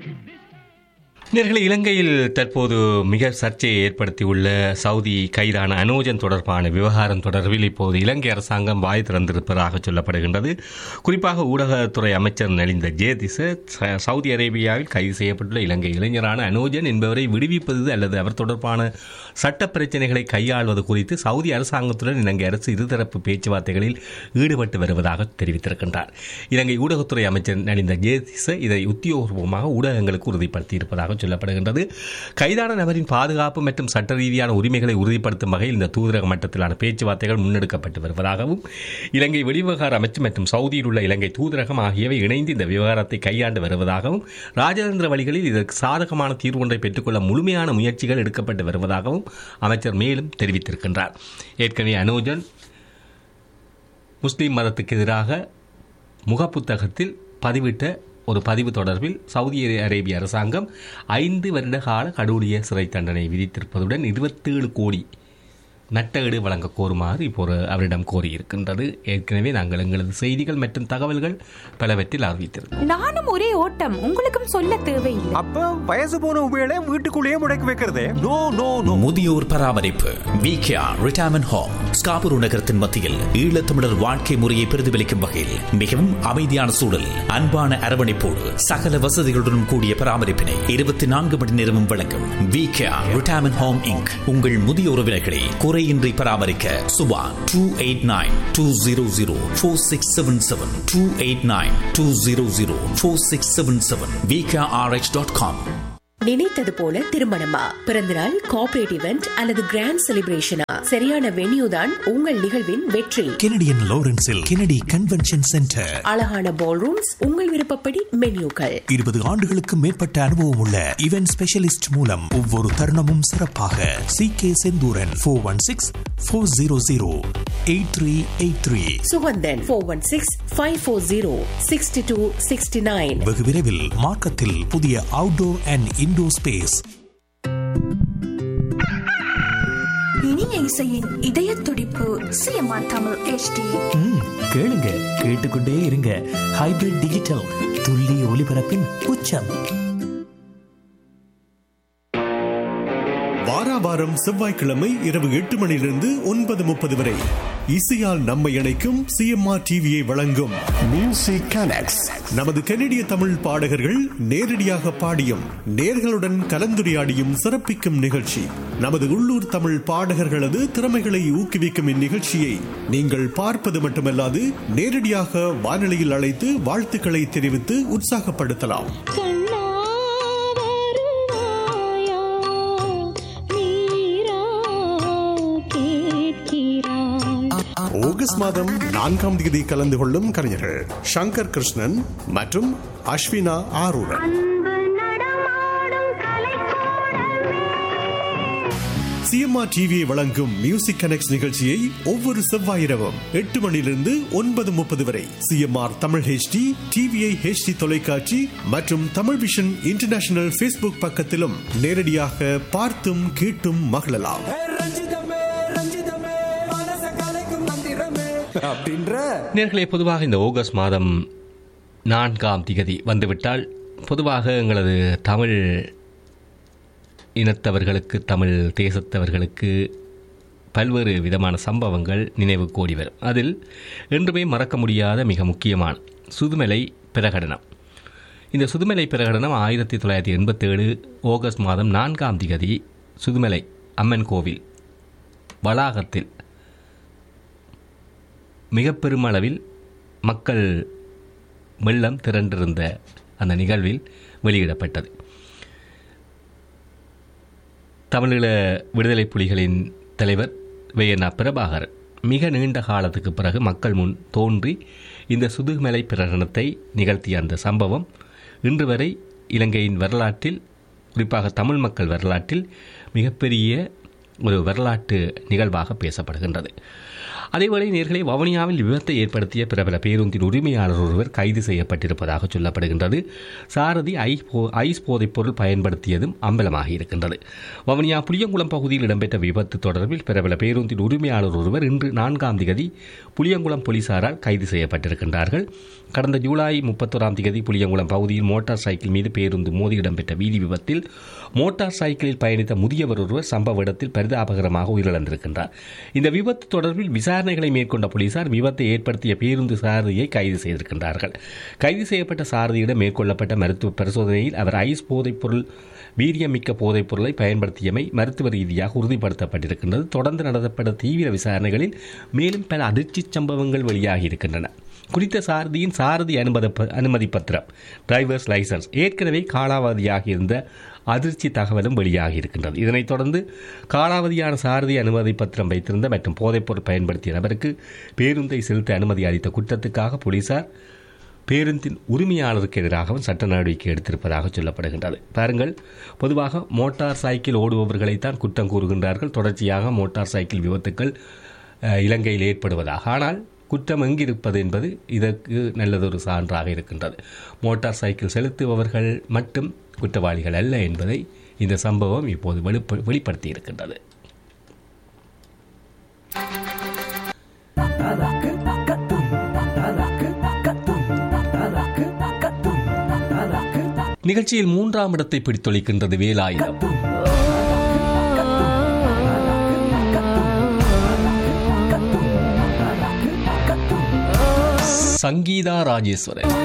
நேர்களை இலங்கையில் தற்போது மிக சர்ச்சையை ஏற்படுத்தியுள்ள சவுதி கைதான அனோஜன் தொடர்பான விவகாரம் தொடர்பில் இப்போது இலங்கை அரசாங்கம் வாய் திறந்திருப்பதாக சொல்லப்படுகின்றது குறிப்பாக ஊடகத்துறை அமைச்சர் நலிந்த ஜேதிச ச- சவுதி அரேபியாவில் கைது செய்யப்பட்டுள்ள இலங்கை இளைஞரான அனோஜன் என்பவரை விடுவிப்பது அல்லது அவர் தொடர்பான சட்ட பிரச்சினைகளை கையாள்வது குறித்து சவுதி அரசாங்கத்துடன் இலங்கை அரசு இருதரப்பு பேச்சுவார்த்தைகளில் ஈடுபட்டு வருவதாக தெரிவித்திருக்கின்றார் இலங்கை ஊடகத்துறை அமைச்சர் நலிந்த ஜேதிச இதை உத்தியோகபூர்வமாக ஊடகங்களுக்கு உறுதிப்படுத்தியிருப்பதாக சொல்லப்படுகின்றது கைதான நபரின் பாதுகாப்பு மற்றும் சட்ட ரீதியான உரிமைகளை உறுதிப்படுத்தும் வகையில் இந்த தூதரக மட்டத்திலான பேச்சுவார்த்தைகள் முன்னெடுக்கப்பட்டு வருவதாகவும் இலங்கை வெளிவிவகார அமைச்சு மற்றும் சவுதியில் உள்ள இலங்கை தூதரகம் ஆகியவை இணைந்து இந்த விவகாரத்தை கையாண்டு வருவதாகவும் ராஜதந்திர வழிகளில் இதற்கு சாதகமான தீர்வு ஒன்றை பெற்றுக்கொள்ள முழுமையான முயற்சிகள் எடுக்கப்பட்டு வருவதாகவும் அமைச்சர் மேலும் தெரிவித்திருக்கின்றார் ஏற்கனவே அனோஜன் முஸ்லிம் மதத்துக்கு எதிராக முகப்புத்தகத்தில் பதிவிட்ட ஒரு பதிவு தொடர்பில் சவுதி அரேபிய அரசாங்கம் ஐந்து வருட கால கடூழிய சிறை தண்டனை விதித்திருப்பதுடன் இருபத்தேழு கோடி நட்டஈடு வழங்க கோருமாறு இப்போது அவரிடம் கோரியிருக்கின்றது ஏற்கனவே நாங்கள் எங்களது செய்திகள் மற்றும் தகவல்கள் பலவற்றில் அறிவித்திருக்கிறோம் நானும் ஒரே ஓட்டம் உங்களுக்கும் சொல்ல தேவையில்லை அப்ப வயசு போன உபயோக வீட்டுக்குள்ளேயே முடக்கி வைக்கிறதே நோ நோ நோ முதியோர் பராமரிப்பு விகேஆர் ரிட்டையர்மெண்ட் ஹோம் ஸ்காபுரு நகரத்தின் மத்தியில் ஈழத்தமிழர் வாழ்க்கை முறையை பிரதிபலிக்கும் வகையில் மிகவும் அமைதியான சூழல் அன்பான அரவணைப்போடு சகல வசதிகளுடன் கூடிய பராமரிப்பினை இருபத்தி நான்கு மணி நேரமும் வழங்கும் விகேஆர் ரிட்டையர்மெண்ட் ஹோம் இங்க் உங்கள் முதிய உறவினர்களை குறையின்றி பராமரிக்க Subha two eight nine two zero zero four six seven seven two eight nine two zero zero four six seven seven VKRH dot com நினைத்தது போல திருமணமா பிறந்தநாள் கார்ப்பரேட் இவெண்ட் அல்லது கிராண்ட் செலிப்ரேஷனா சரியான வென்யூ தான் உங்கள் நிகழ்வின் வெற்றி கெனடியன் லாரன்ஸில் கெனடி கன்வென்ஷன் சென்டர் அழகான பால் ரூம்ஸ் உங்கள் விருப்பப்படி மென்யூக்கள் இருபது ஆண்டுகளுக்கு மேற்பட்ட அனுபவம் உள்ள இவென்ட் ஸ்பெஷலிஸ்ட் மூலம் ஒவ்வொரு தருணமும் சிறப்பாக C K Senthooran four one six four zero zero eight three eight three Suganthan four one six five four zero sixty two sixty nine வெகு விரைவில் மார்க்கத்தில் புதிய அவுட்டோர் அண்ட் இன்டோர் ஸ்பேஸ் இனிய இசையின் இதய துடிப்பு சிஎம்ஆர் தமிழ் HD கேளுங்க கேட்டுக்கொண்டே இருங்க ஹைபிரிட் டிஜிட்டல் துல்லிய ஒலிபரப்பின் உச்சம் வாராவாரம் செவ்வாய்க்கிழமை இரவு எட்டு மணியிலிருந்து ஒன்பது முப்பது வரை இசையால் நம்மை இணைக்கும் சிஎம்ஆர் டிவியை வழங்கும் மியூசிக் கனெக்ட்ஸ் நமது கனடிய தமிழ் பாடகர்கள் நேரடியாக பாடியும் நேர்களுடன் கலந்துரையாடியும் சிறப்பிக்கும் நிகழ்ச்சி நமது உள்ளூர் தமிழ் பாடகர்களது திறமைகளை ஊக்குவிக்கும் இந்நிகழ்ச்சியை நீங்கள் பார்ப்பது மட்டுமல்லாது நேரடியாக வானொலியில் அழைத்து வாழ்த்துக்களை தெரிவித்து உற்சாகப்படுத்தலாம் ஆகஸ்ட் மாதம் நான்காம் தேதி கலந்து கொள்ளும் கலைஞர்கள் சங்கர் கிருஷ்ணன் மற்றும் அஸ்வினா ஆரூரன் சிஎம்ஆர் டிவியை வழங்கும் மியூசிக் கனெக்ட் நிகழ்ச்சியை ஒவ்வொரு செவ்வாய் இரவும் எட்டு மணியிலிருந்து ஒன்பது முப்பது வரை CMR Tamil HD TVI HD தொலைக்காட்சி மற்றும் தமிழ் விஷன் இன்டர்நேஷனல் ஃபேஸ்புக் பக்கத்திலும் நேரடியாக பார்த்தும் கேட்டும் மகிழலாம் அப்படின்ற நேர்களே பொதுவாக இந்த ஆகஸ்ட் மாதம் நான்காம் திகதி வந்துவிட்டால் பொதுவாக எங்களது தமிழ் இனத்தவர்களுக்கு தமிழ் தேசத்தவர்களுக்கு பல்வேறு விதமான சம்பவங்கள் நினைவு கோடி வரும் அதில் என்றுமே மறக்க முடியாத மிக முக்கியமான சுதுமலை பிரகடனம் இந்த சுதுமலை பிரகடனம் ஆயிரத்தி தொள்ளாயிரத்தி எண்பத்தேழு ஆகஸ்ட் மாதம் நான்காம் திகதி சுதுமலை அம்மன் கோவில் வளாகத்தில் மிக பெருமளவில் மக்கள் வெள்ளம் திரண்டிருந்த அந்த நிகழ்வில் வெளியிடப்பட்டது தமிழீழ விடுதலை புலிகளின் தலைவர் வையண்ணா பிரபாகர் மிக நீண்ட காலத்துக்கு பிறகு மக்கள் முன் தோன்றி இந்த சுதுமலை பிரகடனத்தை நிகழ்த்திய அந்த சம்பவம் இன்று வரை இலங்கையின் வரலாற்றில் குறிப்பாக தமிழ் மக்கள் வரலாற்றில் மிகப்பெரிய ஒரு வரலாற்று நிகழ்வாக பேசப்படுகின்றது அதேவேளை நேர்களை வவுனியாவில் விபத்தை ஏற்படுத்திய பிரபல பேருந்தின் உரிமையாளர் ஒருவர் கைது செய்யப்பட்டிருப்பதாக சொல்லப்படுகின்றது சாரதி ஐஸ் போ ஐஸ் போதைப் பொருள் பயன்படுத்தியதும் அம்பலமாகி இருக்கின்றது வவுனியா புளியங்குளம் பகுதியில் இடம்பெற்ற விபத்து தொடர்பில் பிரபல பேருந்தின் உரிமையாளர் ஒருவர் இன்று நான்காம் திகதி புளியங்குளம் போலீசாரால் கைது செய்யப்பட்டிருக்கின்றார்கள் கடந்த ஜூலை முப்பத்தோராம் திகதி புளியங்குளம் பகுதியில் மோட்டார் சைக்கிள் மீது பேருந்து மோதி இடம்பெற்ற வீதி விபத்தில் மோட்டார் சைக்கிளில் பயணித்த முதியவர் ஒருவர் சம்பவ இடத்தில் பரிதாபகரமாக உயிரிழந்திருக்கின்றார் இந்த விபத்து தொடர்பில் விசாரணைகளை மேற்கொண்ட போலீசார் விபத்தை ஏற்படுத்திய பேருந்து சாரதியை கைது செய்திருக்கின்றார்கள் கைது செய்யப்பட்ட சாரதியிடம் மேற்கொள்ளப்பட்ட மருத்துவ பரிசோதனையில் அவர் ஐஸ் போதைப் பொருள் வீரியமிக்க போதைப் பொருளை பயன்படுத்தியமை மருத்துவ ரீதியாக உறுதிப்படுத்தப்பட்டிருக்கின்றது தொடர்ந்து நடத்தப்பட்ட தீவிர விசாரணைகளில் மேலும் பல அதிர்ச்சி சம்பவங்கள் வெளியாகி இருக்கின்றன குறித்த சாரதியின் சாரதி அனுமதி அனுமதி பத்திரம் டிரைவர்ஸ் லைசன்ஸ் ஏற்கனவே காலாவதியாக இருந்த அதிர்ச்சி தகவலும் வெளியாகி இருக்கின்றது இதனைத் தொடர்ந்து காலாவதியான சாரதி அனுமதி பத்திரம் வைத்திருந்த மற்றும் போதைப்பொருள் பயன்படுத்திய நபருக்கு பேருந்தை செலுத்த அனுமதி அளித்த குற்றத்துக்காக போலீசார் பேருந்தின் உரிமையாளருக்கு எதிராகவும் சட்ட நடவடிக்கை எடுத்திருப்பதாக சொல்லப்படுகின்றது பாருங்கள் பொதுவாக மோட்டார் சைக்கிள் ஓடுபவர்களைத்தான் குற்றம் கூறுகின்றார்கள் தொடர்ச்சியாக மோட்டார் சைக்கிள் விபத்துக்கள் அஹ், இலங்கையில் ஏற்படுவதாக ஆனால் குற்றம் எங்கிருப்பது என்பது இதற்கு நல்லதொரு சான்றாக இருக்கின்றது மோட்டார் சைக்கிள் செலுத்துபவர்கள் மட்டும் குற்றவாளிகள் அல்ல என்பதை இந்த சம்பவம் இப்போது வெளிப்ப வெளிப்படுத்தி இருக்கின்றது நிகழ்ச்சியில் மூன்றாம் இடத்தை பிடித்தொழிக்கின்றது வேலாயுதம் சங்கீதா ராஜேஸ்வரன்